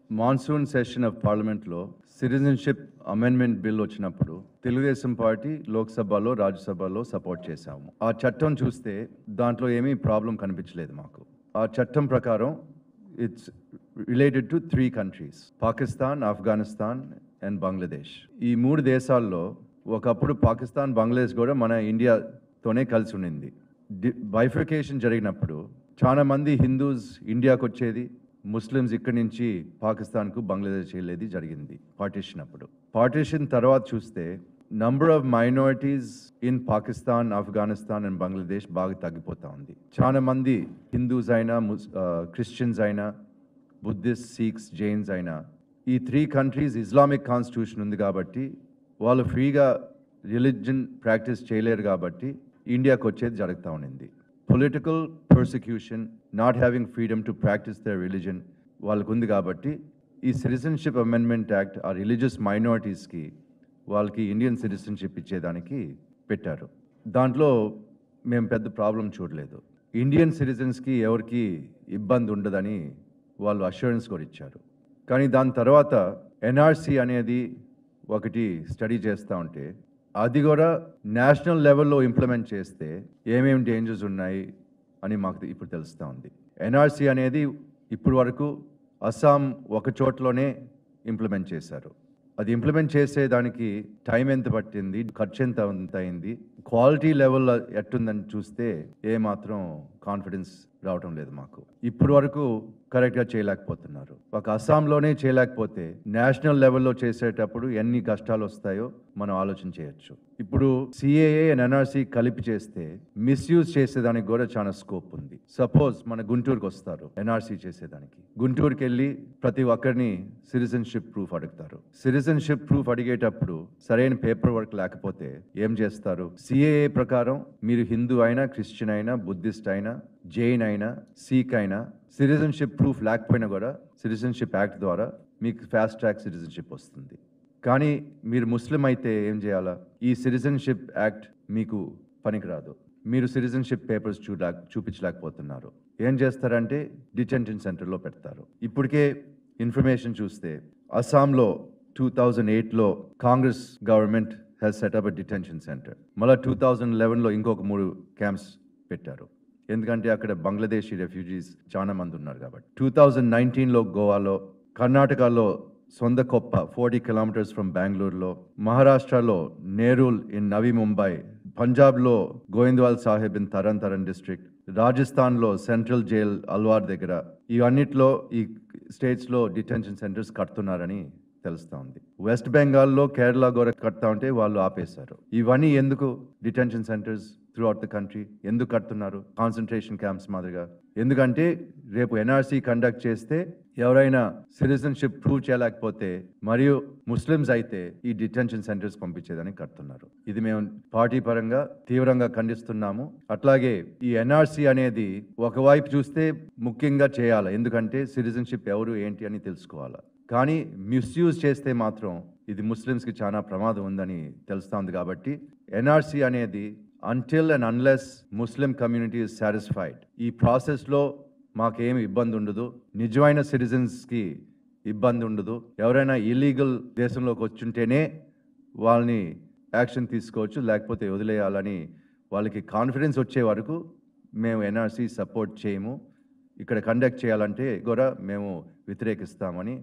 Monsoon session of పార్లమెంట్లో citizenship amendment bill వచ్చినప్పుడు Telugu Desam party లోక్సభలో రాజ్యసభలో సపోర్ట్ చేశాము ఆ చట్టం చూస్తే దాంట్లో ఏమీ ప్రాబ్లం కనిపించలేదు మాకు ఆ చట్టం ప్రకారం it's related to three countries Pakistan Afghanistan and Bangladesh ఈ మూడు దేశాల్లో ఒకప్పుడు పాకిస్తాన్ బంగ్లాదేశ్ కూడా మన ఇండియాతోనే కలిసి ఉండింది బైఫికేషన్ జరిగినప్పుడు చాలా మంది హిందూస్ ఇండియాకు వచ్చేది ముస్లిమ్స్ ఇక్కడి నుంచి పాకిస్తాన్కు బంగ్లాదేశ్ వెళ్ళేది జరిగింది పార్టీషన్ అప్పుడు పార్టీషన్ తర్వాత చూస్తే number of minorities in Pakistan Afghanistan and Bangladesh బాగా తగ్గిపోతా ఉంది చాలా మంది హిందూస్ అయినా ముస్ క్రిస్టియన్స్ అయినా బుద్ధిస్ట్ సిక్స్ జైన్స్ అయినా ఈ త్రీ కంట్రీస్ ఇస్లామిక్ కాన్స్టిట్యూషన్ ఉంది కాబట్టి వాళ్ళు ఫ్రీగా రిలీజన్ ప్రాక్టీస్ చేయలేరు కాబట్టి ఇండియాకు వచ్చేది జరుగుతూ ఉండింది political persecution not having freedom to practice their religion వాళ్ళకు ఉంది కాబట్టి ఈ సిటిజన్షిప్ అమెండ్మెంట్ యాక్ట్ ఆ రిలీజియస్ మైనారిటీస్కి వాళ్ళకి ఇండియన్ సిటిజన్షిప్ ఇచ్చేదానికి పెట్టారు దాంట్లో మేము పెద్ద ప్రాబ్లం చూడలేదు ఇండియన్ సిటిజన్స్కి ఎవరికి ఇబ్బంది ఉండదని వాళ్ళు అష్యూరెన్స్ కూడా ఇచ్చారు కానీ దాని తర్వాత ఎన్ఆర్సి అనేది ఒకటి స్టడీ చేస్తూ ఉంటే అది కూడా నేషనల్ లెవెల్లో ఇంప్లిమెంట్ చేస్తే ఏమేమి డేంజర్స్ ఉన్నాయి అని మాకు ఇప్పుడు తెలుస్తూ ఉంది ఎన్ఆర్సి అనేది ఇప్పుడు వరకు అస్సాం ఒక చోట్లోనే ఇంప్లిమెంట్ చేశారు అది ఇంప్లిమెంట్ చేసేదానికి టైం ఎంత పట్టింది ఖర్చు ఎంత ఎంత అయింది క్వాలిటీ లెవెల్ ఎట్టుందని చూస్తే ఏ మాత్రం కాన్ఫిడెన్స్ రావటం లేదు మాకు ఇప్పుడు వరకు కరెక్ట్గా చేయలేకపోతున్నారు ఒక అస్సాంలోనే చేయలేకపోతే నేషనల్ లెవెల్లో చేసేటప్పుడు ఎన్ని కష్టాలు వస్తాయో మనం ఆలోచన చేయొచ్చు ఇప్పుడు సిఏఏ అండ్ ఎన్ఆర్సి కలిపి చేస్తే మిస్యూజ్ చేసేదానికి కూడా చాలా స్కోప్ ఉంది సపోజ్ మన గుంటూరుకి వస్తారు ఎన్ఆర్సి చేసేదానికి గుంటూరుకి వెళ్ళి ప్రతి ఒక్కరిని సిటిజన్షిప్ ప్రూఫ్ అడుగుతారు సిటిజన్షిప్ ప్రూఫ్ అడిగేటప్పుడు సరైన పేపర్ వర్క్ లేకపోతే ఏం చేస్తారు సిఏఏ ప్రకారం మీరు హిందూ అయినా క్రిస్టియన్ అయినా బుద్ధిస్ట్ అయినా జైన్ అయినా సిక్ అయినా సిటిజన్షిప్ ప్రూఫ్ లేకపోయినా కూడా సిటిజన్షిప్ యాక్ట్ ద్వారా మీకు ఫాస్ట్ ట్రాక్ సిటిజన్షిప్ వస్తుంది కానీ మీరు ముస్లిం అయితే ఏం చేయాలా ఈ సిటిజన్షిప్ యాక్ట్ మీకు పనికిరాదు మీరు సిటిజన్షిప్ పేపర్స్ చూడలే చూపించలేకపోతున్నారు ఏం చేస్తారంటే డిటెన్షన్ సెంటర్లో పెడతారు ఇప్పటికే ఇన్ఫర్మేషన్ చూస్తే అస్సాంలో టూ థౌజండ్ ఎయిట్లో Congress government has set up detention centre మళ్ళీ టూ థౌజండ్ లెవెన్లో ఇంకొక మూడు క్యాంప్స్ పెట్టారు ఎందుకంటే అక్కడ బంగ్లాదేశీ రెఫ్యూజీస్ చాలా మంది ఉన్నారు కాబట్టి టూ థౌజండ్ నైన్టీన్లో గోవాలో కర్ణాటకలో సొందకొప్ప ఫార్టీ కిలోమీటర్స్ ఫ్రమ్ బెంగళూరులో మహారాష్ట్రలో నేరూల్ ఇన్ నవీ ముంబై పంజాబ్లో గోవింద్వాల్ సాహెబ్ ఇన్ తరన్ తరన్ డిస్ట్రిక్ట్ రాజస్థాన్లో సెంట్రల్ జైల్ అల్వార్ దగ్గర ఇవన్నిట్లో ఈ స్టేట్స్లో డిటెన్షన్ సెంటర్స్ కడుతున్నారని తెలుస్తా ఉంది వెస్ట్ బెంగాల్లో కేరళ కూడా కడతా ఉంటే వాళ్ళు ఆపేశారు ఇవన్నీ ఎందుకు detention centres throughout the country ఎందుకు కడుతున్నారు కాన్సన్ట్రేషన్ క్యాంప్స్ మాదిరిగా ఎందుకంటే రేపు ఎన్ఆర్సీ కండక్ట్ చేస్తే ఎవరైనా సిటిజన్షిప్ ప్రూవ్ చేయలేకపోతే మరియు ముస్లిమ్స్ అయితే ఈ డిటెన్షన్ సెంటర్స్ పంపించేదని కడుతున్నారు ఇది మేము పార్టీ పరంగా తీవ్రంగా ఖండిస్తున్నాము అట్లాగే ఈ ఎన్ఆర్సీ అనేది ఒకవైపు చూస్తే ముఖ్యంగా చేయాలి ఎందుకంటే సిటిజన్షిప్ ఎవరు ఏంటి అని తెలుసుకోవాలి కానీ మిస్యూజ్ చేస్తే మాత్రం ఇది ముస్లిమ్స్కి చాలా ప్రమాదం ఉందని తెలుస్తుంది కాబట్టి ఎన్ఆర్సీ అనేది until and unless Muslim community is satisfied ఈ ప్రాసెస్లో మాకేమి ఇబ్బంది ఉండదు నిజమైన సిటిజన్స్కి ఇబ్బంది ఉండదు ఎవరైనా ఇల్లీగల్ దేశంలోకి వచ్చుంటేనే వాళ్ళని యాక్షన్ తీసుకోవచ్చు లేకపోతే వదిలేయాలని వాళ్ళకి కాన్ఫిడెన్స్ వచ్చే వరకు మేము ఎన్ఆర్సీ సపోర్ట్ చేయము ఇక్కడ కండక్ట్ చేయాలంటే కూడా మేము వ్యతిరేకిస్తామని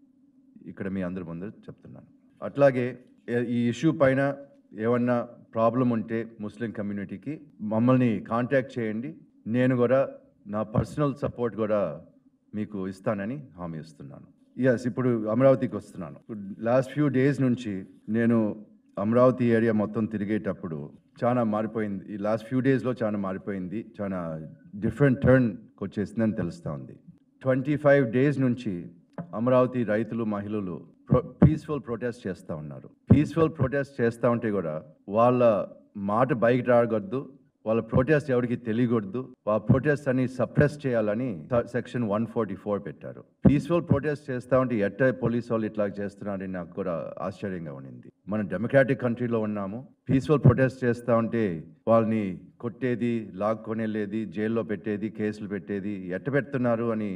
ఇక్కడ మీ అందరి ముందు చెప్తున్నాను అట్లాగే ఏ- ఈ ఇష్యూ పైన ఏమన్నా ప్రాబ్లం ఉంటే ముస్లిం కమ్యూనిటీకి మమ్మల్ని కాంటాక్ట్ చేయండి నేను కూడా నా పర్సనల్ సపోర్ట్ కూడా మీకు ఇస్తానని హామీ ఇస్తున్నాను ఎస్ ఇప్పుడు అమరావతికి వస్తున్నాను లాస్ట్ ఫ్యూ డేస్ నుంచి నేను అమరావతి ఏరియా మొత్తం తిరిగేటప్పుడు చాలా మారిపోయింది ఈ లాస్ట్ ఫ్యూ డేస్లో చాలా మారిపోయింది చాలా డిఫరెంట్ టర్న్కి వచ్చేసిందని తెలుస్తూ ఉంది ట్వంటీ ఫైవ్ డేస్ నుంచి అమరావతి రైతులు మహిళలు ప్రో పీస్ఫుల్ ప్రొటెస్ట్ చేస్తూ ఉన్నారు పీస్ఫుల్ ప్రొటెస్ట్ చేస్తూ ఉంటే కూడా వాళ్ళ మాట బయట రాకూడదు వాళ్ళ ప్రొటెస్ట్ ఎవరికి తెలియకూడదు ఆ ప్రొటెస్ట్ అని సప్రెస్ చేయాలని సెక్షన్ వన్ ఫార్టీ ఫోర్ పెట్టారు పీస్ఫుల్ ప్రొటెస్ట్ చేస్తా ఉంటే ఎట్ట పోలీస్ వాళ్ళు ఇట్లా చేస్తున్నారని నాకు కూడా ఆశ్చర్యంగా ఉండింది మనం డెమోక్రాటిక్ కంట్రీలో ఉన్నాము పీస్ఫుల్ ప్రొటెస్ట్ చేస్తా ఉంటే వాళ్ళని కొట్టేది లాక్కొని వెళ్ళేది జైల్లో పెట్టేది కేసులు పెట్టేది ఎట్ట పెడుతున్నారు అని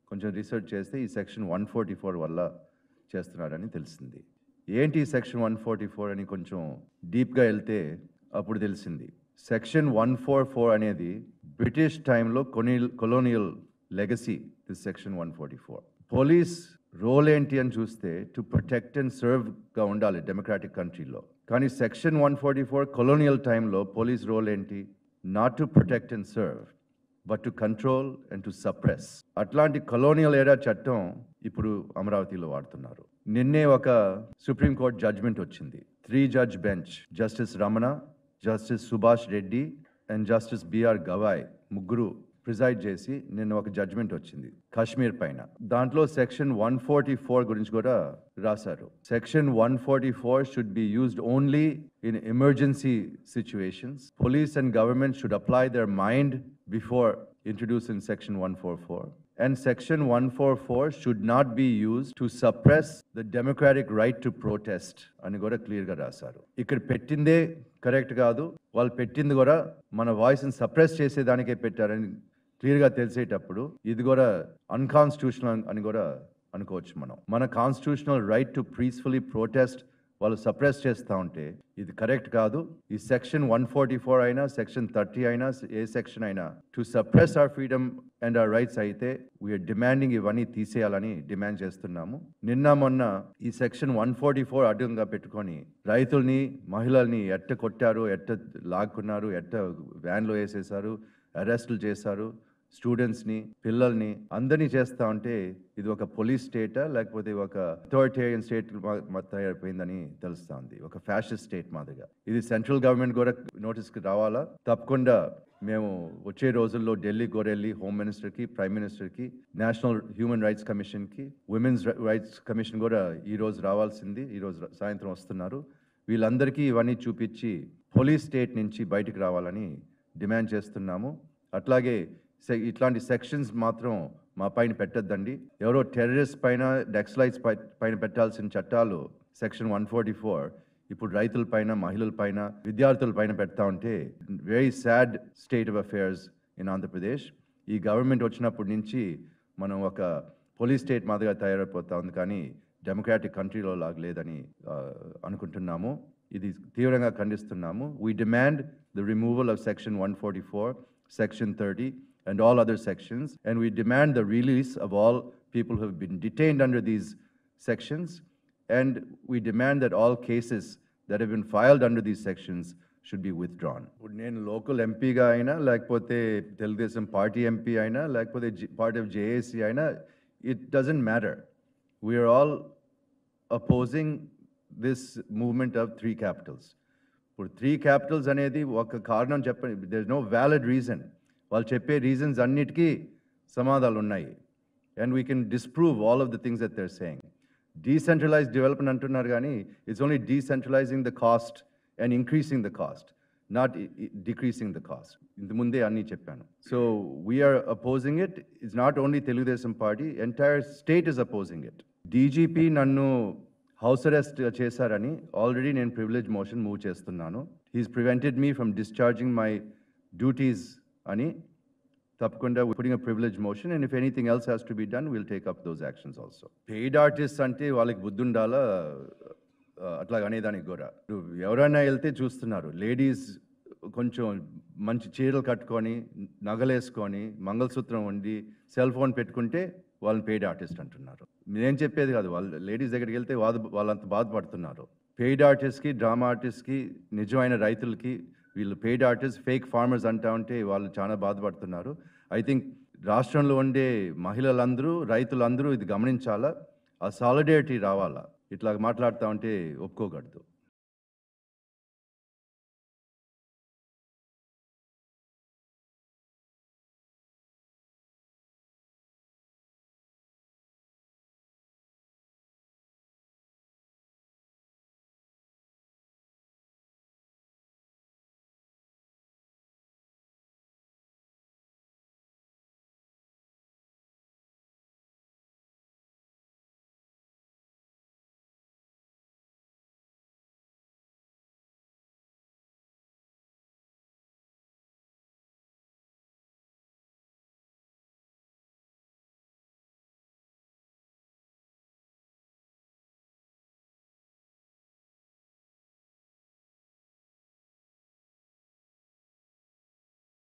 కొంచెం రీసెర్చ్ చేస్తే ఈ సెక్షన్ వన్ ఫార్టీ ఫోర్ వల్ల చేస్తున్నారని తెలిసింది ఏంటి ఈ సెక్షన్ వన్ ఫార్టీ ఫోర్ అని కొంచెం డీప్గా వెళ్తే అప్పుడు తెలిసింది సెక్షన్ వన్ ఫోర్ ఫోర్ అనేది బ్రిటిష్ టైంలో కొని colonial legacy this section one forty four police role ఏంటి అని చూస్తే టు ప్రొటెక్ట్ అండ్ సర్వ్గా ఉండాలి డెమోక్రాటిక్ కంట్రీలో కానీ section one forty four colonial టైంలో పోలీస్ రోల్ ఏంటి not to protect and serve but to control and to suppress అట్లాంటి colonial era చట్టం ఇప్పుడు అమరావతిలో వాడుతున్నారు నిన్నే ఒక సుప్రీంకోర్టు జడ్జ్మెంట్ వచ్చింది three judge bench justice Ramana justice Subhash Reddy and justice B R Gavai ముగ్గురు ప్రిసైడ్ చేసి నిన్న ఒక జడ్జ్మెంట్ వచ్చింది కాశ్మీర్ పైన దాంట్లో సెక్షన్ వన్ ఫార్టీ ఫోర్ గురించి కూడా రాశారు section one forty four should be used only in emergency situations police and government should apply their mind before introducing section 144 and section 144 should not be used to suppress the democratic right to protest అని కూడా క్లియర్గా రాశారు ఇక్కడ పెట్టిందే correct కాదు వాళ్ళు పెట్టింది కూడా మన వాయిస్ని సప్రెస్ చేసేదానికే పెట్టారని క్లియర్గా తెలిసేటప్పుడు ఇది కూడా అన్కాన్స్టిట్యూషనల్ అని కూడా అనుకోవచ్చు మనం మన constitutional right to peacefully protest వాళ్ళు సప్రెస్ చేస్తూ ఉంటే ఇది కరెక్ట్ కాదు ఈ సెక్షన్ వన్ ఫార్టీ ఫోర్ అయినా సెక్షన్ థర్టీ అయినా ఏ సెక్షన్ అయినా to suppress our freedom and our rights అయితే వీఆర్ డిమాండింగ్ ఇవన్నీ తీసేయాలని డిమాండ్ చేస్తున్నాము నిన్న మొన్న ఈ సెక్షన్ వన్ ఫార్టీ ఫోర్ అడ్డంగా పెట్టుకొని రైతుల్ని మహిళల్ని ఎట్ట కొట్టారు ఎట్ట లాక్కున్నారు ఎట్ట వ్యాన్లో వేసేసారు అరెస్టులు చేశారు స్టూడెంట్స్ని పిల్లల్ని అందరినీ చేస్తా ఉంటే ఇది ఒక పోలీస్ స్టేటా లేకపోతే ఒక అథారిటేరియన్ స్టేట్ తయారైపోయిందని తెలుస్తా ఉంది ఒక ఫ్యాషిస్ట్ స్టేట్ మాదిరిగా ఇది సెంట్రల్ గవర్నమెంట్ కూడా నోటీస్కి రావాలా తప్పకుండా మేము వచ్చే రోజుల్లో ఢిల్లీ గోరెల్లి హోమ్ మినిస్టర్కి ప్రైమ్ మినిస్టర్కి నేషనల్ హ్యూమన్ రైట్స్ కమిషన్కి ఉమెన్స్ రైట్స్ కమిషన్ కూడా ఈ రోజు రావాల్సింది ఈ రోజు సాయంత్రం వస్తున్నారు వీళ్ళందరికీ ఇవన్నీ చూపించి పోలీస్ స్టేట్ నుంచి బయటికి రావాలని డిమాండ్ చేస్తున్నాము అట్లాగే సె- ఇట్లాంటి సెక్షన్స్ మాత్రం మా పైన పెట్టద్దండి ఎవరో టెర్రరిస్ట్ పైన డెక్స్లైట్స్ పైన పెట్టాల్సిన చట్టాలు సెక్షన్ వన్ ఫార్టీ ఫోర్ ఇప్పుడు రైతుల పైన మహిళల పైన విద్యార్థుల పైన పెడతా ఉంటే very sad state of affairs in Andhra Pradesh ఈ గవర్నమెంట్ వచ్చినప్పటి నుంచి మనం ఒక పోలీస్ స్టేట్ మాదిరిగా తయారైపోతా ఉంది కానీ డెమోక్రాటిక్ కంట్రీలో లాగా లేదని ఆ, అనుకుంటున్నాము ఇది తీవ్రంగా ఖండిస్తున్నాము we demand the removal of section one forty four section thirty and all other sections and we demand the release of all people who been detained under these sections, and we demand that all cases that have been filed under these sections should be withdrawn. ఇప్పుడు నేను local ఎంపీగా అయినా లేకపోతే Telugu Desam party MP అయినా లేకపోతే part of JAC అయినా it doesn't matter we are all opposing this movement of three capitals ఇప్పుడు three capitals అనేది ఒక కారణం చెప్పండి దర్ నో వ్యాలిడ్ రీజన్ వాళ్ళు చెప్పే రీజన్స్ అన్నిటికీ సమాధానాలు ఉన్నాయి and we can disprove all of the things that they're saying decentralize development అంటున్నారు కానీ it's only decentralizing the cost and increasing the cost not decreasing the cost ఇంత ముందే అన్నీ చెప్పాను so we are opposing it it's not only Telugu Desam party entire state is opposing it DGP నన్ను house arrest చేశారని already నేను privilege motion move చేస్తున్నాను he's prevented me from discharging my duties అని తప్పకుండా putting a privilege motion and if anything else has to be done will take up those actions also paid artist అంటే వాళ్ళకి బుద్ధి ఉండాలా ఆ, అట్లా అనేదానికి కూడా ఇప్పుడు ఎవరైనా వెళ్తే చూస్తున్నారు లేడీస్ కొంచెం మంచి చీరలు కట్టుకొని నగలేసుకొని మంగళసూత్రం ఉండి సెల్ ఫోన్ పెట్టుకుంటే వాళ్ళని పెయిడ్ ఆర్టిస్ట్ అంటున్నారు నేను చెప్పేది కాదు వాళ్ళు లేడీస్ దగ్గరికి వెళ్తే వాళ్ళు వాళ్ళంత బాధపడుతున్నారు పెయిడ్ ఆర్టిస్ట్కి డ్రామా ఆర్టిస్ట్కి నిజమైన రైతులకి వీళ్ళు పెయిడ్ ఆర్టిస్ట్ ఫేక్ ఫార్మర్స్ అంటా ఉంటే వాళ్ళు చాలా బాధపడుతున్నారు ఐ థింక్ రాష్ట్రంలో ఉండే మహిళలందరూ రైతులందరూ ఇది గమనించాలా ఆ సాలిడారిటీ రావాలా ఇట్లా మాట్లాడుతూ ఉంటే ఒప్పుకోకూడదు